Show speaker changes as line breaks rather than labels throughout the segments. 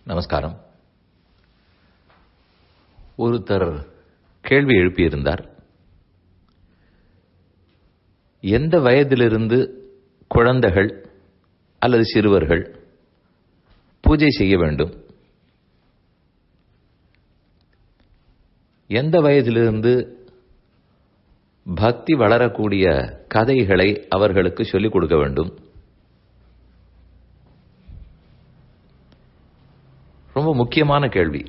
நமஸ்காரம் ஒருத்தர் கேள்வி எழுப்பியிருந்தார் எந்த வயதிலிருந்து குழந்தைகள் அல்லது சிறுவர்கள் பூஜை செய்ய வேண்டும் எந்த வயதிலிருந்து பக்தி வளரக்கூடிய கதைகளை அவர்களுக்கு சொல்லிக் கொடுக்க வேண்டும் ரொம்ப முக்கியமான கேள்வி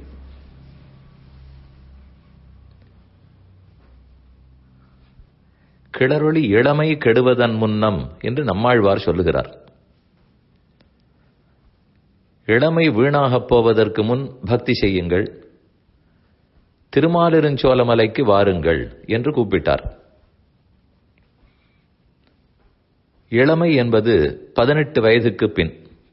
கிளறொளி இளமை கெடுவதன் முன்னம் என்று நம்மாழ்வார் சொல்லுகிறார் இளமை வீணாகப் போவதற்கு முன் பக்தி செய்யுங்கள் திருமாலிருஞ்சோலமலைக்கு வாருங்கள் என்று கூப்பிட்டார் இளமை என்பது பதினெட்டு வயதுக்கு பின்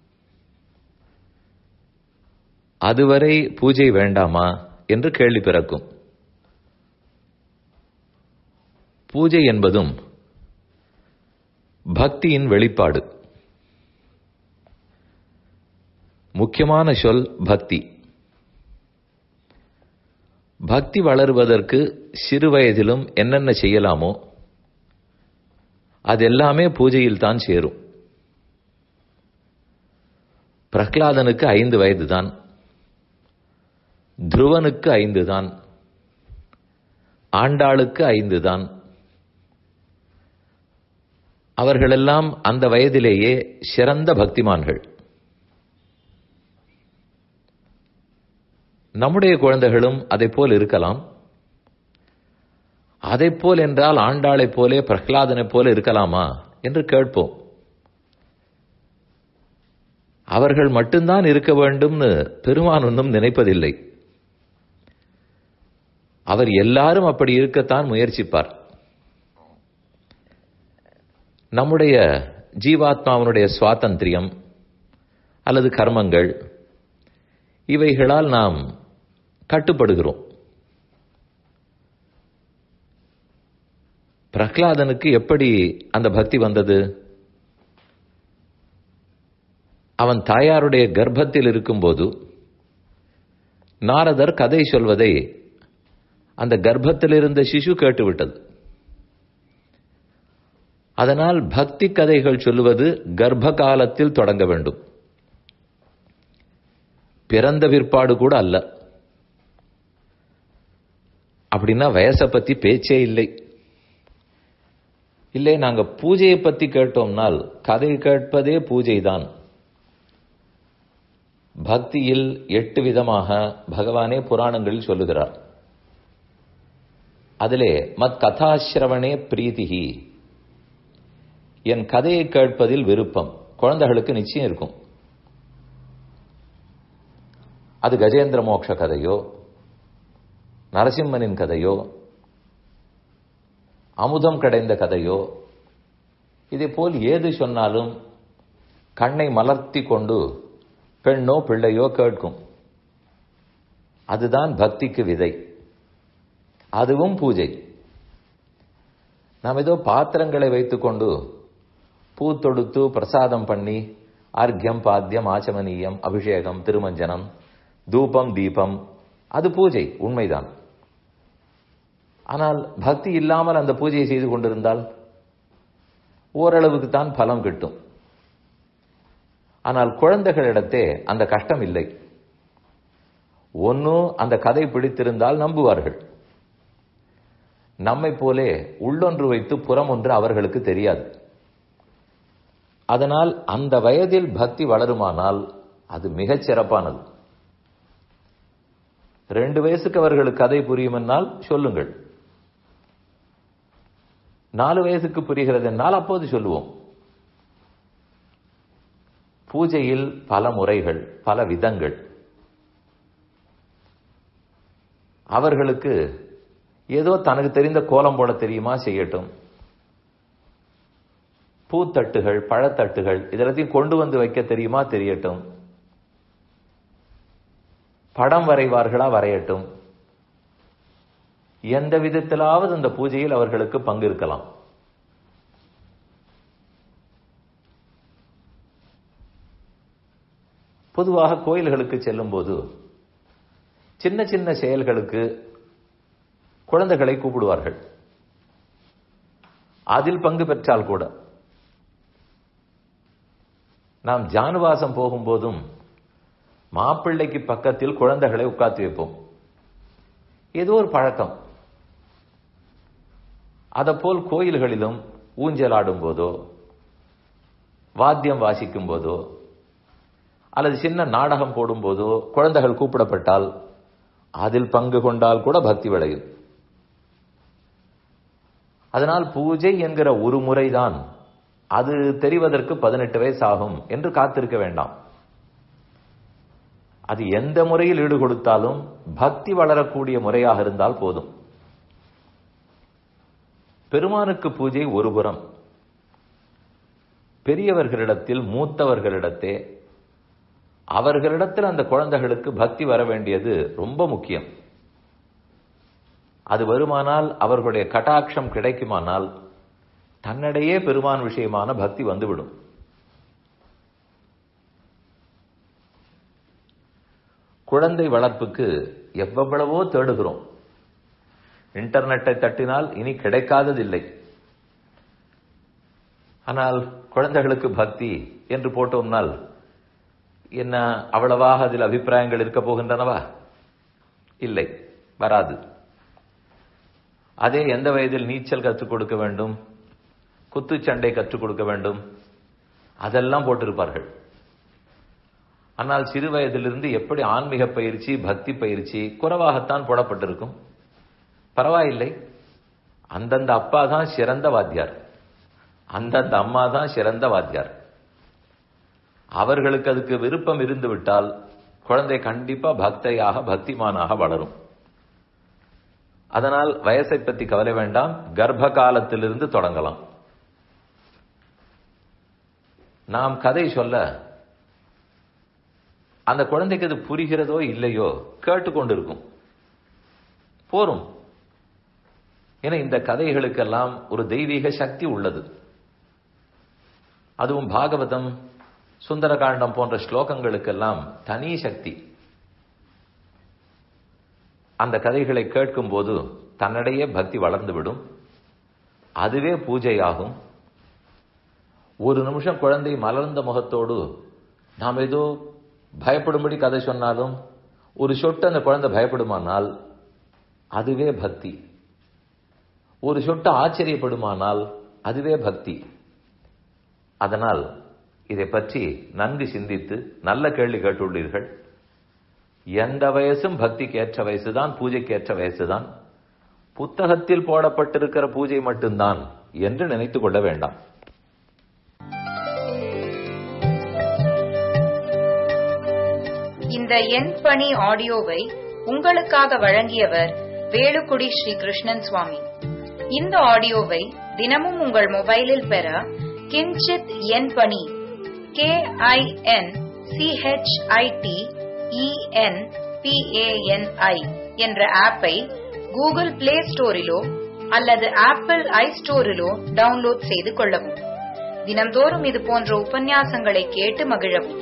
அதுவரை பூஜை வேண்டாமா என்று கேள்வி பிறக்கும் பூஜை என்பதும் பக்தியின் வெளிப்பாடு முக்கியமான சொல் பக்தி பக்தி வளருவதற்கு சிறு வயதிலும் என்னென்ன செய்யலாமோ அது எல்லாமே பூஜையில் தான் சேரும் பிரகலாதனுக்கு ஐந்து வயதுதான் துருவனுக்கு ஐந்து தான் ஆண்டாளுக்கு ஐந்து தான் அவர்களெல்லாம் அந்த வயதிலேயே சிறந்த பக்திமான்கள் நம்முடைய குழந்தைகளும் அதை போல் இருக்கலாம் அதை போல் என்றால் ஆண்டாளைப் போலே பிரகலாதனைப் போல இருக்கலாமா என்று கேட்போம் அவர்கள் மட்டும்தான் இருக்க வேண்டும்னு பெருமான் ஒன்றும் நினைப்பதில்லை அவர் எல்லாரும் அப்படி இருக்கத்தான் முயற்சிப்பார் நம்முடைய ஜீவாத்மாவனுடைய சுவாதந்திரியம் அல்லது கர்மங்கள் இவைகளால் நாம் கட்டுப்படுகிறோம் பிரகலாதனுக்கு எப்படி அந்த பக்தி வந்தது அவன் தாயாருடைய கர்ப்பத்தில் இருக்கும்போது நாரதர் கதை சொல்வதை அந்த கர்ப்பத்தில் இருந்த சிசு கேட்டுவிட்டது அதனால் பக்தி கதைகள் சொல்லுவது கர்ப்ப காலத்தில் தொடங்க வேண்டும் பிறந்த பிற்பாடு கூட அல்ல அப்படின்னா வயசை பத்தி பேச்சே இல்லை இல்லை நாங்க பூஜையை பத்தி கேட்டோம்னால் கதை கேட்பதே பூஜை தான் பக்தியில் எட்டு விதமாக பகவானே புராணங்களில் சொல்லுகிறார் அதிலே மத் கதாசிரவணே பிரீதிகி என் கதையை கேட்பதில் விருப்பம் குழந்தைகளுக்கு நிச்சயம் இருக்கும் அது கஜேந்திர மோட்ச கதையோ நரசிம்மனின் கதையோ அமுதம் கிடைந்த கதையோ இதே போல் ஏது சொன்னாலும் கண்ணை மலர்த்தி கொண்டு பெண்ணோ பிள்ளையோ கேட்கும் அதுதான் பக்திக்கு விதை அதுவும் பூஜை நாம் ஏதோ பாத்திரங்களை வைத்துக்கொண்டு பூ தொடுத்து பிரசாதம் பண்ணி ஆர்க்கியம் பாத்தியம் ஆச்சமனீயம் அபிஷேகம் திருமஞ்சனம் தூபம் தீபம் அது பூஜை உண்மைதான் ஆனால் பக்தி இல்லாமல் அந்த பூஜையை செய்து கொண்டிருந்தால் ஓரளவுக்கு தான் பலம் கிட்டும் ஆனால் குழந்தைகளிடத்தே அந்த கஷ்டம் இல்லை ஒன்னும் அந்த கதை பிடித்திருந்தால் நம்புவார்கள் நம்மை போலே உள்ளொன்று வைத்து புறம் ஒன்று அவர்களுக்கு தெரியாது அதனால் அந்த வயதில் பக்தி வளருமானால் அது மிகச் சிறப்பானது ரெண்டு வயசுக்கு அவர்களுக்கு கதை புரியுமென்னால் சொல்லுங்கள் நாலு வயசுக்கு புரிகிறது என்னால் அப்போது சொல்லுவோம் பூஜையில் பல முறைகள் பல விதங்கள் அவர்களுக்கு ஏதோ தனக்கு தெரிந்த கோலம் போட தெரியுமா செய்யட்டும் பூத்தட்டுகள் பழத்தட்டுகள் இதெல்லாத்தையும் கொண்டு வந்து வைக்க தெரியுமா தெரியட்டும் படம் வரைவார்களா வரையட்டும் எந்த விதத்திலாவது அந்த பூஜையில் அவர்களுக்கு பங்கு இருக்கலாம் பொதுவாக கோயில்களுக்கு செல்லும் போது சின்ன சின்ன செயல்களுக்கு குழந்தைகளை கூப்பிடுவார்கள் அதில் பங்கு பெற்றால் கூட நாம் ஜானுவாசம் போகும்போதும் மாப்பிள்ளைக்கு பக்கத்தில் குழந்தைகளை உட்கார்த்தி வைப்போம் ஏதோ ஒரு பழக்கம் அதப்போல் கோயில்களிலும் ஊஞ்சல் ஆடும் போதோ வாத்தியம் வாசிக்கும் போதோ அல்லது சின்ன நாடகம் போடும் போதோ குழந்தைகள் கூப்பிடப்பட்டால் அதில் பங்கு கொண்டால் கூட பக்தி விளையும் அதனால் பூஜை என்கிற ஒரு முறைதான் அது தெரிவதற்கு பதினெட்டு வயசு ஆகும் என்று காத்திருக்க வேண்டாம் அது எந்த முறையில் ஈடு கொடுத்தாலும் பக்தி வளரக்கூடிய முறையாக இருந்தால் போதும் பெருமானுக்கு பூஜை ஒருபுறம் பெரியவர்களிடத்தில் மூத்தவர்களிடத்தே அவர்களிடத்தில் அந்த குழந்தைகளுக்கு பக்தி வர வேண்டியது ரொம்ப முக்கியம் அது வருமானால் அவர்களுடைய கட்டாட்சம் கிடைக்குமானால் தன்னிடையே பெருமான் விஷயமான பக்தி வந்துவிடும் குழந்தை வளர்ப்புக்கு எவ்வளவோ தேடுகிறோம் இன்டர்நெட்டை தட்டினால் இனி கிடைக்காததில்லை ஆனால் குழந்தைகளுக்கு பக்தி என்று போட்டோம்னால் என்ன அவ்வளவாக அதில் அபிப்பிராயங்கள் இருக்க போகின்றனவா இல்லை வராது அதே எந்த வயதில் நீச்சல் கற்றுக் கொடுக்க வேண்டும் குத்துச்சண்டை கற்றுக் கொடுக்க வேண்டும் அதெல்லாம் போட்டிருப்பார்கள் ஆனால் சிறு வயதிலிருந்து எப்படி ஆன்மீக பயிற்சி பக்தி பயிற்சி குறைவாகத்தான் போடப்பட்டிருக்கும் பரவாயில்லை அந்தந்த அப்பா தான் சிறந்த வாத்தியார் அந்தந்த அம்மா தான் சிறந்த வாத்தியார் அவர்களுக்கு அதுக்கு விருப்பம் இருந்து விட்டால் குழந்தை கண்டிப்பா பக்தையாக பக்திமானாக வளரும் அதனால் வயசை பற்றி கவலை வேண்டாம் கர்ப்ப காலத்திலிருந்து தொடங்கலாம் நாம் கதை சொல்ல அந்த குழந்தைக்கு அது புரிகிறதோ இல்லையோ கேட்டுக்கொண்டிருக்கும் போரும் ஏன்னா இந்த கதைகளுக்கெல்லாம் ஒரு தெய்வீக சக்தி உள்ளது அதுவும் பாகவதம் சுந்தரகாண்டம் போன்ற ஸ்லோகங்களுக்கெல்லாம் தனி சக்தி அந்த கதைகளை கேட்கும் போது தன்னிடையே பக்தி வளர்ந்துவிடும் அதுவே பூஜையாகும் ஒரு நிமிஷம் குழந்தை மலர்ந்த முகத்தோடு நாம் ஏதோ பயப்படும்படி கதை சொன்னாலும் ஒரு சொட்டு அந்த குழந்தை பயப்படுமானால் அதுவே பக்தி ஒரு சொட்டு ஆச்சரியப்படுமானால் அதுவே பக்தி அதனால் இதை பற்றி நன்கு சிந்தித்து நல்ல கேள்வி கேட்டுள்ளீர்கள் எந்த வயசும் பக்திக்கு ஏற்ற வயசுதான் பூஜைக்கு ஏற்ற வயசுதான் புத்தகத்தில் போடப்பட்டிருக்கிற பூஜை மட்டும்தான் என்று நினைத்துக் கொள்ள வேண்டாம்
இந்த எண் பணி ஆடியோவை உங்களுக்காக வழங்கியவர் வேலுக்குடி ஸ்ரீ கிருஷ்ணன் சுவாமி இந்த ஆடியோவை தினமும் உங்கள் மொபைலில் பெற கிஞ்சித் எண் பணி கே ஐ என் சிஹெச்ஐடி இஎன் பிஏஎன்ஐ என்ற ஆப்பை கூகுள் பிளே ஸ்டோரிலோ அல்லது ஆப்பிள் ஐ ஸ்டோரிலோ டவுன்லோட் செய்து கொள்ளவும் தினம்தோறும் இது போன்ற உபன்யாசங்களை கேட்டு மகிழவும்